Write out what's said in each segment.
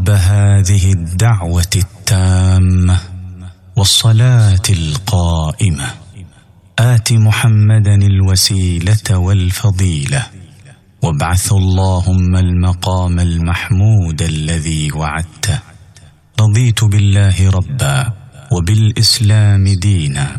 رب هذه الدعوه التامه والصلاه القائمه ات محمدا الوسيله والفضيله وابعث اللهم المقام المحمود الذي وعدته رضيت بالله ربا وبالاسلام دينا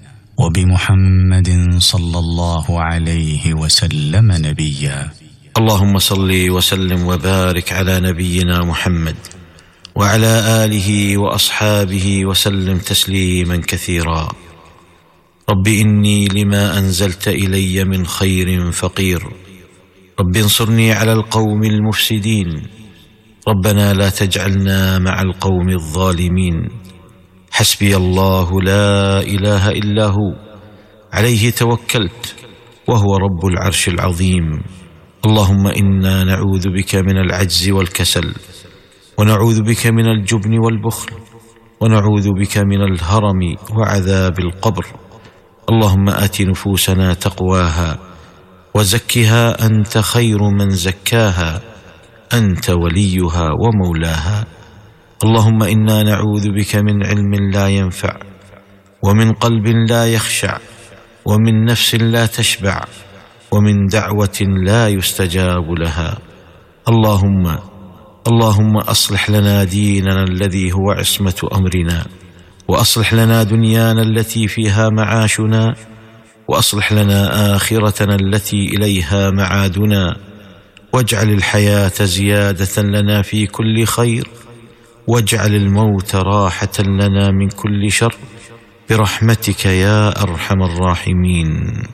وبمحمد صلى الله عليه وسلم نبيا اللهم صل وسلم وبارك على نبينا محمد وعلى اله واصحابه وسلم تسليما كثيرا رب اني لما انزلت الي من خير فقير رب انصرني على القوم المفسدين ربنا لا تجعلنا مع القوم الظالمين حسبي الله لا اله الا هو عليه توكلت وهو رب العرش العظيم اللهم انا نعوذ بك من العجز والكسل ونعوذ بك من الجبن والبخل ونعوذ بك من الهرم وعذاب القبر اللهم ات نفوسنا تقواها وزكها انت خير من زكاها انت وليها ومولاها اللهم انا نعوذ بك من علم لا ينفع ومن قلب لا يخشع ومن نفس لا تشبع ومن دعوه لا يستجاب لها اللهم اللهم اصلح لنا ديننا الذي هو عصمه امرنا واصلح لنا دنيانا التي فيها معاشنا واصلح لنا اخرتنا التي اليها معادنا واجعل الحياه زياده لنا في كل خير واجعل الموت راحه لنا من كل شر برحمتك يا ارحم الراحمين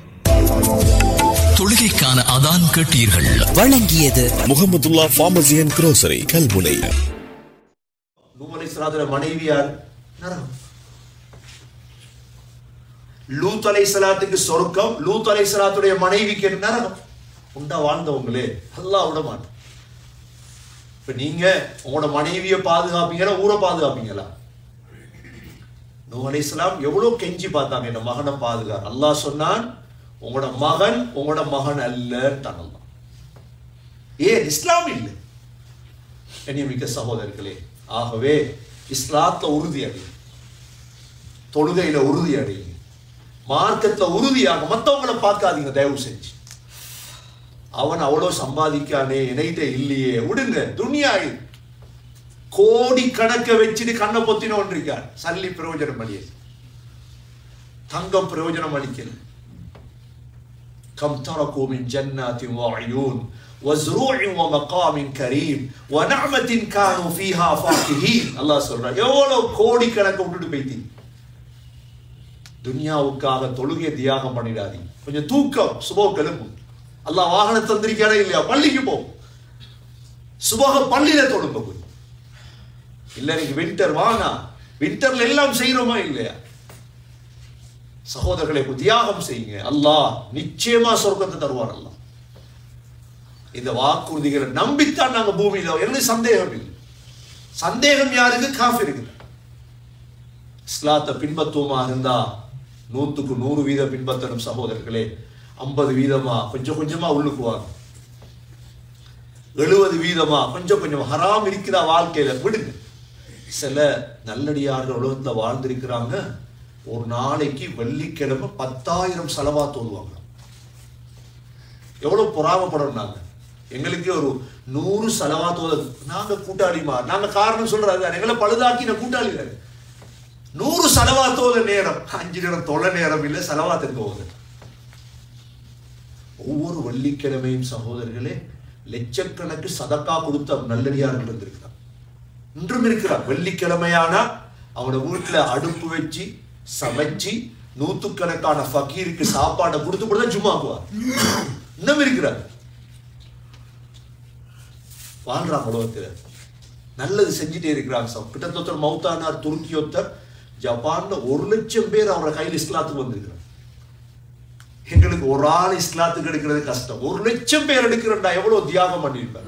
தொழுகைக்கான அதான் கேட்டீர்கள் வழங்கியது Mohammedulla pharmacy and grocery Kalmunai நூ அலைஹிஸ்ஸலாத்துடைய மனைவியார் நரகம் லூத் அலைஹிஸ்ஸலாத்துக்கு சொர்க்கம் லூத் அலைஹிஸ்ஸலாத்துடைய மனைவிக்கு நரகம் உண்டா வாழ்ந்தவங்களே அல்லாஹ் விட மாட்டான் இப்ப நீங்க உங்களோட மனைவியை பாதுகாப்பீங்களா ஊரை பாதுகாப்பீங்களா நூ அலைஹிஸ்ஸலாம் எவ்வளவு கெஞ்சி பார்த்தாங்க என்ன மகனை பாதுகா அல்லாஹ் சொன்னான் உங்களோட மகன் உங்களோட மகன் அல்லன்ட்டான் அல்லாஹ் ஏன் இஸ்லாம் இல்லை கண்ணியமிக்க சகோதரர்களே ஆகவே இஸ்லாத்துல உறுதி அடையும் தொழுகையில உறுதி அடையுங்க மார்க்கத்துல உறுதியாக மத்தவங்கள பார்க்காதீங்க தயவு செஞ்சு அவன் அவ்வளவு சம்பாதிக்கானே என்கிட்ட இல்லையே விடுங்க துனியா இது. கோடி கணக்க வச்சுட்டு கண்ணை பொத்தினோன் இருக்கான் சல்லி பிரயோஜனம் பண்ணியது தங்கம் பிரயோஜனம் அளிக்கல كم تركوا من جنات وعيون وزروع ومقام كريم ونعمة كانوا فيها فاكهين الله சொல்றார் எவ்வளவு கோடி கணக்கு விட்டுட்டு போயிட்டீங்க துனியாவுக்காக தொழுகை தியாகம் பண்ணிடாதீங்க கொஞ்சம் தூக்கம் சுபோ கிளம்பு அல்லாஹ் வாகனம் தந்திருக்கானே இல்லையா பள்ளிக்கு போ சுபக பள்ளியில தொழுங்க போய் இல்ல நீங்க வின்டர் வாங்க வின்டர்ல எல்லாம் செய்யறோமா இல்லையா சகோதரர்களை தியாகம் செய்யுங்க அல்லாஹ் நிச்சயமா சொர்க்கத்தை தருவார் அல்லாஹ் இந்த வாக்குறுதிகளை நம்பித்தான் நாங்க பூமியில எனக்கு சந்தேகம் இல்லை சந்தேகம் யாருக்கு காஃபிருக்கு இஸ்லாத்தை பின்பற்றுவோமா இருந்தா நூத்துக்கு நூறு வீதம் பின்பற்றணும் சகோதரர்களே ஐம்பது வீதமா கொஞ்சம் கொஞ்சமா உள்ளுக்கு வாங்க எழுபது வீதமா கொஞ்சம் கொஞ்சம் ஹராம் இருக்கிற வாழ்க்கையில விடுங்க சில நல்லடியார்கள் உலகத்துல வாழ்ந்திருக்கிறாங்க ஒரு நாளைக்கு வெள்ளிக்கிழமை பத்தாயிரம் செலவா தோல்வாங்க எவ்வளவு பொறாமப்படணும் நாங்க எங்களுக்கு ஒரு நூறு செலவா தோத நாங்க கூட்டாளிமா நாங்க காரணம் சொல்றாரு எங்களை பழுதாக்கின கூட்டாளிகள் நூறு செலவா தோத நேரம் அஞ்சு நேரம் தொலை நேரம் இல்லை செலவாத்துக்கு போகுது ஒவ்வொரு வெள்ளிக்கிழமையும் சகோதரர்களே லட்சக்கணக்கு சதக்கா கொடுத்த நல்லடியார்கள் இருந்திருக்கிறார் இன்றும் இருக்கிறார் வெள்ளிக்கிழமையானா அவனோட வீட்டுல அடுப்பு வச்சு சமைச்சு நூத்துக்கணக்கான ஃபக்கீருக்கு சாப்பாடை கொடுத்து கூட தான் ஜும்மாக்குவார் இன்னும் இருக்கிறார் வாழ்றாங்க உலகத்துல நல்லது செஞ்சுட்டே இருக்கிறாங்க சார் கிட்டத்தட்ட மௌத்தானார் துருக்கி ஒருத்தர் ஜப்பான்ல ஒரு லட்சம் பேர் அவரோட கையில் இஸ்லாத்துக்கு வந்திருக்கிறார் எங்களுக்கு ஒரு ஆள் இஸ்லாத்துக்கு எடுக்கிறது கஷ்டம் ஒரு லட்சம் பேர் எடுக்கிறண்டா எவ்வளவு தியாகம் பண்ணியிருப்பாரு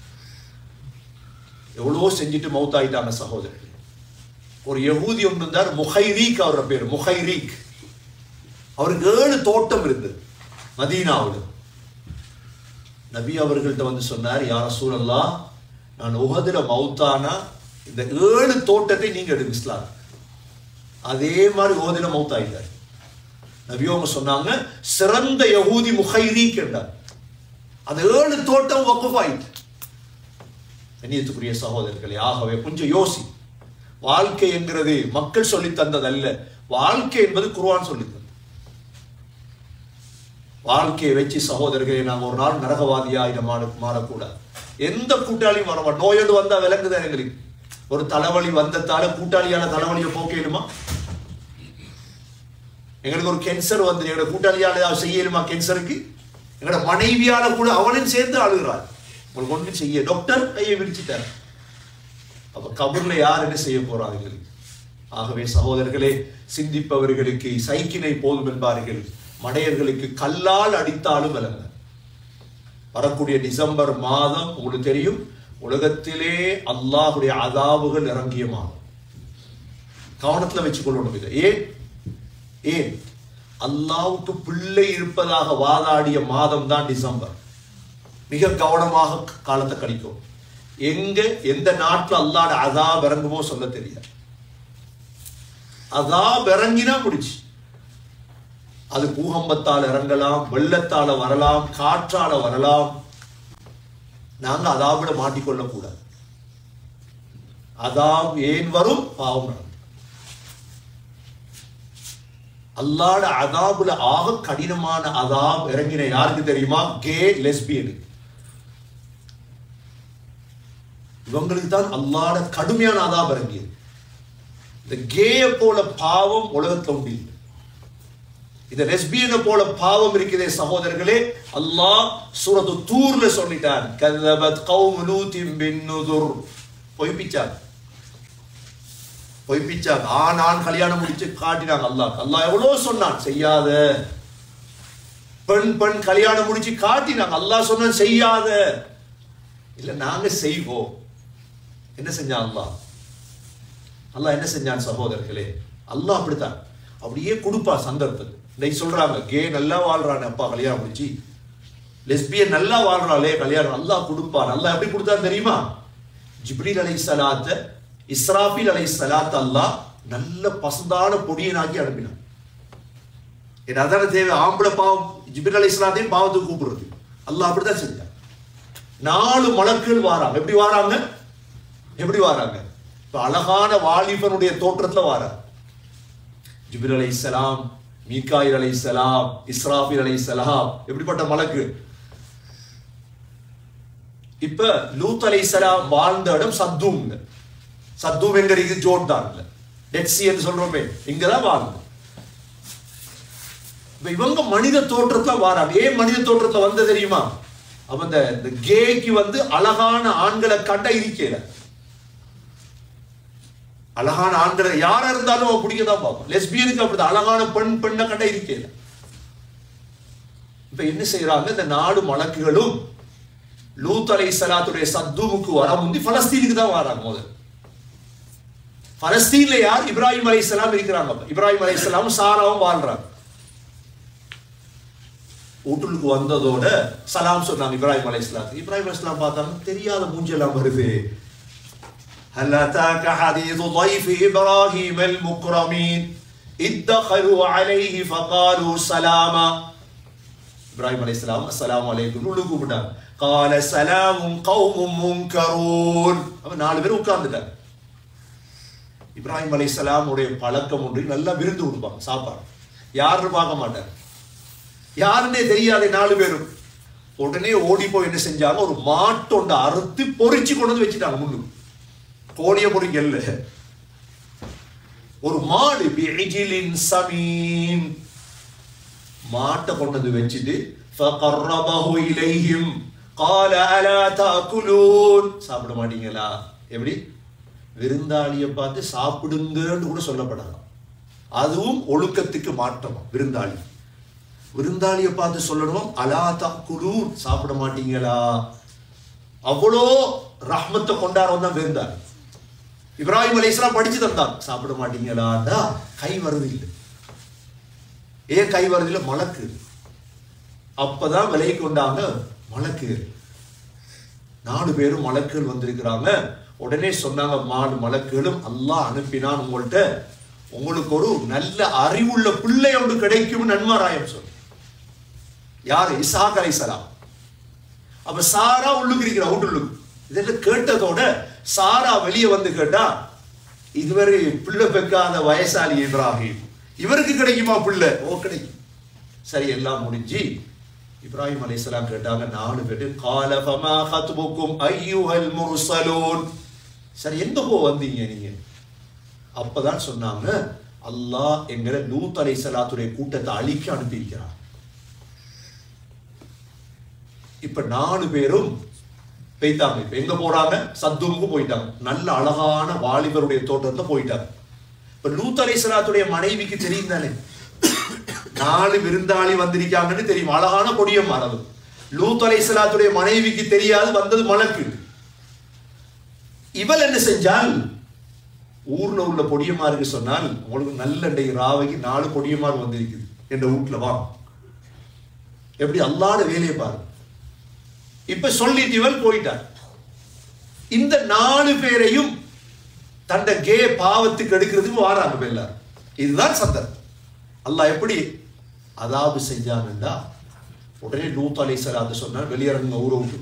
எவ்வளவோ செஞ்சுட்டு மௌத்தாயிட்டாங்க சகோதரர் ஒரு யகூதி ஒன்று இருந்தார் முஹைரீக் அவரோட பேர் முஹைரீக் அவருக்கு ஏழு தோட்டம் இருந்தது மதீனாவில் நபி அவர்கள்ட்ட வந்து சொன்னார் யார சூழல்லா நான் உகதுல மௌத்தானா இந்த ஏழு தோட்டத்தை நீங்க எடுங்க இஸ்லாம் அதே மாதிரி உகதுல மௌத்தாயிட்டார் நபியோங்க சொன்னாங்க சிறந்த யகூதி முஹைரி என்றார் அந்த ஏழு தோட்டம் வக்குஃபாயிட்டு கண்ணியத்துக்குரிய சகோதரர்களே ஆகவே கொஞ்சம் யோசி வாழ்க்கை என்கிறது மக்கள் சொல்லி தந்ததல்ல வாழ்க்கை என்பது குர்ஆன் சொல்லி தந்தது வாழ்க்கையை வச்சு சகோதரர்களே நாங்க ஒரு நாள் நரகவாதியாயிட மாற மாறக்கூடாது எந்த கூட்டாளியும் வர மாட்டோம் நோயோடு வந்தா விளங்குதான் எங்களுக்கு ஒரு தலைவலி வந்ததால கூட்டாளியான தலைவலியை போக்கலுமா எங்களுக்கு ஒரு கேன்சர் வந்து எங்களோட கூட்டாளியால ஏதாவது செய்யலுமா கேன்சருக்கு எங்களோட மனைவியால கூட அவனையும் சேர்ந்து அழுகிறார் உங்களுக்கு ஒன்றும் செய்ய டாக்டர் கையை விரிச்சிட்டார் அப்ப கபூர்ல யார் என்ன செய்ய போறாங்க எங்களுக்கு ஆகவே சகோதரர்களே சிந்திப்பவர்களுக்கு சைக்கினை போதும் என்பார்கள் மடையர்களுக்கு கல்லால் அடித்தாலும் விளங்க வரக்கூடிய டிசம்பர் மாதம் உங்களுக்கு தெரியும் உலகத்திலே அல்லாஹுடைய அதாவுகள் இறங்கிய மாதம் கவனத்துல வச்சுக்கொள்ளணும் இதை ஏன் ஏன் அல்லாவுக்கு பிள்ளை இருப்பதாக வாதாடிய மாதம் தான் டிசம்பர் மிக கவனமாக காலத்தை கழிக்கும் எங்க எந்த நாட்டுல அல்லாட அதாப் இறங்குமோ சொல்ல தெரியாது அதாப் இறங்கினா முடிச்சு அது பூகம்பத்தால் இறங்கலாம் வெள்ளத்தால வரலாம் காற்றால வரலாம் நாங்க அதாவிட மாட்டிக்கொள்ள கூடாது அதாப் ஏன் வரும் பாவம் நடக்கும் அல்லாட அதாபுல ஆக கடினமான அதாப் இறங்கின யாருக்கு தெரியுமா கே லெஸ்பியனுக்கு இவங்களுக்கு தான் அல்லாட கடுமையான அதாப் இறங்கியது இந்த கேய போல பாவம் உலகத்துல உண்டு இல்லை இந்த லெஸ்பியனை போல பாவம் இருக்குதே சகோதரர்களே அல்லாஹ் சூரத்து தூர்ல சொல்லிட்டான் கதபத் கௌமு லூத்தின் பின் நுதுர் பொய்ப்பிச்சாங்க பொய்ப்பிச்சாங்க ஆண் ஆண் கல்யாணம் முடிச்சு காட்டினாங்க அல்லாஹ் அல்லாஹ் எவ்வளவு சொன்னான் செய்யாத பெண் பெண் கல்யாணம் முடிச்சு காட்டினாங்க அல்லாஹ் சொன்ன செய்யாத இல்ல நாங்க செய்வோம் என்ன செஞ்சான் அல்லாஹ் அல்லாஹ் என்ன செஞ்சான் சகோதரர்களே அல்லாஹ் அப்படித்தான் அப்படியே கொடுப்பா சந்தர்ப்பத்தை இன்னைக்கு சொல்றாங்க கே நல்லா வாழ்றானே அப்பா கல்யாணம் முடிச்சு லெஸ்பியன் நல்லா வாழ்றாளே கல்யாணம் அல்லாஹ் கொடுப்பான் அல்லாஹ் எப்படி கொடுத்தான் தெரியுமா ஜிப்ரீல் அலை சலாத்த இஸ்ராஃபில் அலை சலாத் அல்லாஹ் நல்ல பசந்தான பொடியனாக்கி அனுப்பினான் என்ன அதான தேவை ஆம்பளை பாவம் ஜிப்ரீல் அலை சலாத்தையும் பாவத்துக்கு கூப்பிடுறது அல்லாஹ் அப்படித்தான் செஞ்சான் நாலு மலக்குகள் வாராங்க எப்படி வாராங்க எப்படி வாராங்க இப்ப அழகான வாலிபனுடைய தோற்றத்துல வாராங்க ஜிபிர் அலை சலாம் மீகாயில் அலை சலாம் இஸ்ராஃபில் அலை சலாம் எப்படிப்பட்ட மலக்கு இப்ப லூத் அலை சலாம் வாழ்ந்த இடம் சத்தூம் சத்தூம் எங்க இருக்கு ஜோர்டான்ல டெட் சி என்று சொல்றோமே இங்கதான் வாழ்ந்த இப்ப இவங்க மனித தோற்றத்துல வாராங்க ஏன் மனித தோற்றத்துல வந்த தெரியுமா அவன் இந்த இந்த கேக்கு வந்து அழகான ஆண்களை கண்ட இருக்கல அழகான ஆண்களை யாரா இருந்தாலும் அவன் பிடிக்கதான் பார்ப்பான் லெஸ்பியனுக்கு அப்படிதான் அழகான பெண் பெண்ணை கண்ட இருக்கல இப்ப என்ன செய்யறாங்க இந்த நாடு மலக்குகளும் லூத் அலை சலாத்துடைய சத்துமுக்கு வர முந்தி பலஸ்தீனுக்கு தான் வராங்க முதல் பலஸ்தீன்ல யார் இப்ராஹிம் அலை சலாம் இருக்கிறாங்க இப்ராஹிம் அலை சலாம் சாராவும் வாழ்றாங்க வீட்டுக்கு வந்ததோட சலாம் சொன்னாங்க இப்ராஹிம் அலை இஸ்லாம் இப்ராஹிம் அலை இஸ்லாம் பார்த்தாங்க தெரியாத மூஞ்செல்லாம் வருது هل أتاك حديث ضيف إبراهيم المكرمين إذ دخلوا عليه فقالوا سلاما إبراهيم عليه السلام السلام عليكم உள்ளு கூப்பிட்டாங்க قال سلام قوم منكرون அப்ப நாலு பேர் உட்கார்ந்துட்டாங்க இப்ராஹிம் அலை உடைய பழக்கம் ஒன்று நல்லா விருந்து கொடுப்பாங்க சாப்பாடு யாருன்னு பார்க்க மாட்டாங்க யாருன்னே தெரியாத நாலு பேரும் உடனே ஓடி போய் என்ன செஞ்சாங்க ஒரு மாட்டொண்ட அறுத்து பொறிச்சு கொண்டு வந்து வச்சுட்டாங்க முன்னுக்கு கோழிய பொறிக்கல்ல ஒரு மாடு பிஜிலின் சமீன் மாட்டை கொண்டு வந்து வச்சுட்டு فقربه إليهم قال ألا تأكلون சாப்பிட மாட்டீங்களா எப்படி விருந்தாளியை பார்த்து சாப்பிடுங்கன்னு கூட சொல்லப்படலாம் அதுவும் ஒழுக்கத்துக்கு மாற்றமா விருந்தாளி விருந்தாளியை பார்த்து சொல்லணும் அலா தக்குலூன் சாப்பிட மாட்டீங்களா அவ்வளோ ரஹ்மத்தை கொண்டாடுறவன் தான் விருந்தாளி இப்ராஹிம் அலைஸ்லாம் படிச்சு தந்தான் சாப்பிட மாட்டீங்களாண்டா கை வருது இல்லை ஏன் கை வருது இல்லை மலக்கு அப்பதான் விலை கொண்டாங்க மலக்கு நாலு பேரும் மலக்குகள் வந்திருக்கிறாங்க உடனே சொன்னாங்க மாடு மலக்குகளும் அல்லாஹ் அனுப்பினான் உங்கள்கிட்ட உங்களுக்கு ஒரு நல்ல அறிவுள்ள பிள்ளை ஒன்று கிடைக்கும் நன்மாராயம் சொல் யாரு இசாக் அலைசலாம் அப்ப சாரா உள்ளுக்கு இருக்கிற உள்ளுக்கு இதெல்லாம் கேட்டதோட சாரா வெளியே வந்து கேட்டா இதுவரை பிள்ளை பெக்காத வயசாளி இப்ராஹிம் இவருக்கு கிடைக்குமா பிள்ளை ஓ கிடைக்கும் சரி எல்லாம் முடிஞ்சு இப்ராஹிம் அலைஹிஸ்ஸலாம் கேட்டாங்க நாலு பேரு கால ஃபமா ஹத்புக்கும் ஐயுஹல் முர்சலூன் சரி எங்க போ வந்தீங்க நீங்க அப்பதான் சொன்னாங்க அல்லாஹ் எங்களை லூத் அலைஹிஸ்ஸலாத்துடைய கூட்டத்தை அழிக்க அனுப்பியிருக்கிறான் இப்ப நாலு பேரும் போய்த்தாங்க இப்ப எங்க போறாங்க சத்துமுக்கு போயிட்டாங்க நல்ல அழகான வாலிபருடைய தோட்டத்துல போயிட்டாங்க இப்ப லூத் அலைஹிஸ்ஸலாத்துடைய மனைவிக்கு தெரியும் தானே நாலு விருந்தாளி வந்திருக்காங்கன்னு தெரியும் அழகான கொடியம் மரது லூத் அலைஹிஸ்ஸலாத்துடைய மனைவிக்கு தெரியாது வந்தது மலக்கு இவள் என்ன செஞ்சால் ஊர்ல உள்ள பொடியமாருக்கு சொன்னால் உங்களுக்கு நல்ல இன்றைக்கு ராவைக்கு நாலு பொடியமார் வந்திருக்குது என்ற வீட்டுல வா எப்படி அல்லாத வேலையை பாரு இப்ப சொல்லிட்டு இவள் போயிட்டார் இந்த நாலு பேரையும் தண்ட கே பாவத்துக்கு எடுக்கிறதுக்கு வாராங்க இப்ப எல்லாரும் இதுதான் சந்தர்ப்பம் அல்லாஹ் எப்படி அதாவது செஞ்சாங்கண்டா உடனே லூத் அலை சலாத்து சொன்னார் வெளியிறங்க ஊரை விட்டு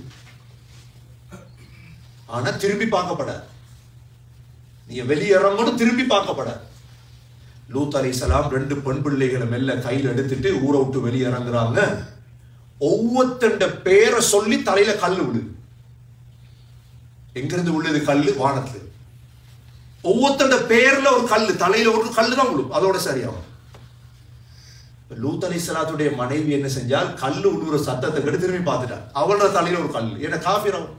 ஆனா திரும்பி பார்க்கப்படாது நீங்க வெளியிறங்கணும் திரும்பி பார்க்கப்படாது லூத் அலை சலாம் ரெண்டு பெண் பிள்ளைகளை மெல்ல கையில் எடுத்துட்டு ஊரை விட்டு வெளியிறங்குறாங்க ஒவ்வொருத்தண்ட பேரை சொல்லி தலையில கல்லு விடு எங்கிருந்து விழுது கல்லு வானத்துல ஒவ்வொருத்தண்ட பேர்ல ஒரு கல்லு தலையில ஒரு கல்லு தான் விழும் அதோட சரியாகும் இப்ப லூத் அலி சலாத்துடைய மனைவி என்ன செஞ்சால் கல்லு விழுற சத்தத்தை கெடு திரும்பி பார்த்துட்டான் அவளோட தலையில ஒரு கல் ஏன்னா காஃபிரம்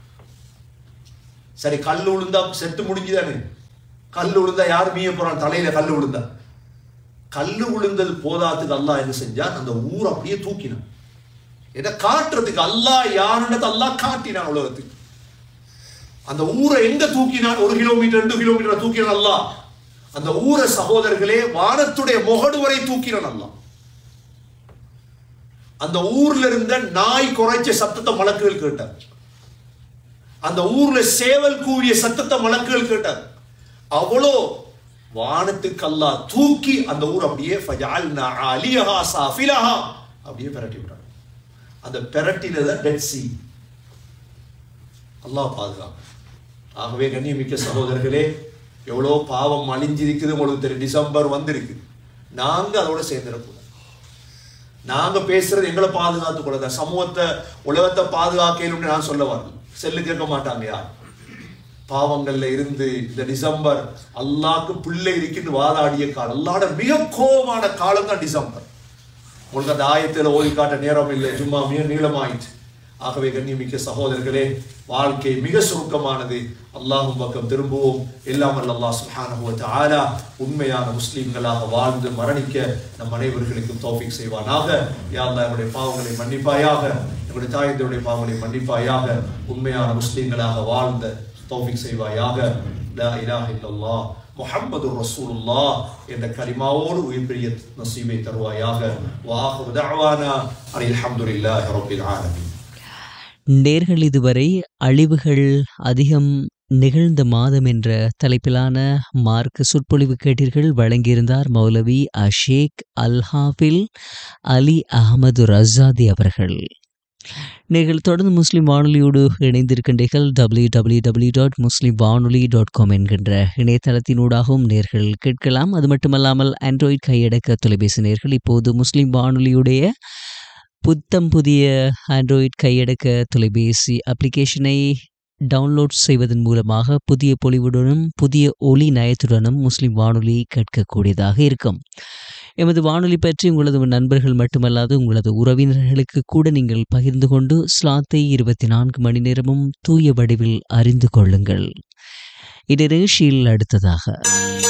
சரி கல்லு விழுந்தா செட்டு முடிஞ்சுதானே கல்லு விழுந்தா யார் மீய போறான் தலையில கல்லு விழுந்தா கல்லு விழுந்தது போதாத்துக்கு அல்லாஹ் என்ன செஞ்சான் அந்த ஊர் அப்படியே தூக்கினான் ஏன்னா காட்டுறதுக்கு அல்லாஹ் யாருன்றது அல்லாஹ் காட்டினான் உலகத்துக்கு அந்த ஊரை எங்க தூக்கினான் ஒரு கிலோமீட்டர் ரெண்டு கிலோமீட்டர் தூக்கினான் அல்லாஹ் அந்த ஊரை சகோதரர்களே வானத்துடைய முகடு வரை தூக்கினான் அல்லாஹ் அந்த ஊர்ல இருந்த நாய் குறைச்ச சத்தத்தை மலக்குகள் கேட்டார் அந்த ஊர்ல சேவல் கூவிய சத்தத்தை மலக்குகள் கேட்டார் அவ்வளோ வானத்துக்கு அல்லாஹ் தூக்கி அந்த ஊர் அப்படியே ஃபஜஅல்னா அலியஹா சாஃபிலஹா அப்படியே பிரட்டி விட்டாங்க அந்த பிரட்டில தான் டெட் சி அல்லாஹ் பாதுகாப்பு ஆகவே கண்ணியமிக்க சகோதரர்களே எவ்வளோ பாவம் அழிஞ்சிருக்குது உங்களுக்கு தெரியும் டிசம்பர் வந்திருக்கு நாங்க அதோட சேர்ந்துடக்கூடாது நாங்க பேசுறது எங்களை பாதுகாத்துக் கொள்ளதான் சமூகத்தை உலகத்தை பாதுகாக்கணும்னு நான் சொல்ல வரல செல்லு கேட்க மாட்டாங்க யார் பாவங்கள்ல இருந்து இந்த டிசம்பர் அல்லாக்கு பிள்ளை இருக்குன்னு வாதாடிய காலம் அல்லாட மிக கோபமான காலம் தான் டிசம்பர் உங்களுக்கு அந்த ஆயத்தில் ஓதி காட்ட நேரம் இல்லை சும்மா மிக நீளமாயிற்று ஆகவே கண்ணியமிக்க சகோதரர்களே வாழ்க்கை மிக சுருக்கமானது அல்லாஹும் பக்கம் திரும்புவோம் எல்லாம் வல்ல அல்லாஹ் சுப்ஹானஹு வ தஆலா உண்மையான முஸ்லிம்களாக வாழ்ந்து மரணிக்க நம் அனைவர்களுக்கும் தௌஃபீக் செய்வானாக யா அல்லாஹ் எங்களுடைய பாவங்களை மன்னிப்பாயாக எங்களுடைய தாயந்தருடைய பாவங்களை மன்னிப்பாயாக உண்மையான முஸ்லிம்களாக வாழ்ந்த தௌஃபீக் செய்வாயாக லா இலாஹ இல்லல்லாஹ் முஹம்மது ரசூலுல்லாஹ் என்ற கலிமாவோடு உயிர் பிரிய நசீபை தருவாயாக வாஹு தஅவானா அனில் ஹம்துலில்லாஹி ரப்பில் ஆலமீன் நேர்கள் இதுவரை அழிவுகள் அதிகம் நிகழ்ந்த மாதம் என்ற தலைப்பிலான மார்க்க சொற்பொழிவு கேட்டீர்கள் வழங்கியிருந்தார் மௌலவி அஷேக் அல்ஹாஃபில் அலி அகமது ரஸாதி அவர்கள் நீங்கள் தொடர்ந்து முஸ்லிம் வானொலியோடு இணைந்திருக்கின்றீர்கள் W W W dot Muslim Vanoli dot com என்கின்ற இணையதளத்தினூடாகவும் நேர்கள் கேட்கலாம் அது மட்டுமல்லாமல் ஆண்ட்ராய்ட் கையடக்க தொலைபேசி நேர்கள் இப்போது முஸ்லிம் வானொலியுடைய புத்தம் புதிய ஆண்ட்ராய்ட் கையடக்க தொலைபேசி அப்ளிகேஷனை டவுன்லோட் செய்வதன் மூலமாக புதிய பொலிவுடனும் புதிய ஒலி நயத்துடனும் முஸ்லிம் வானொலி கேட்கக்கூடியதாக இருக்கும் எமது வானொலி பற்றி உங்களது நண்பர்கள் மட்டுமல்லாது உங்களது உறவினர்களுக்கு கூட நீங்கள் பகிர்ந்து கொண்டு ஸ்லாத்தை இருபத்தி நான்கு மணி நேரமும் தூய வடிவில் அறிந்து கொள்ளுங்கள் இது நிகழ்ச்சியில் அடுத்ததாக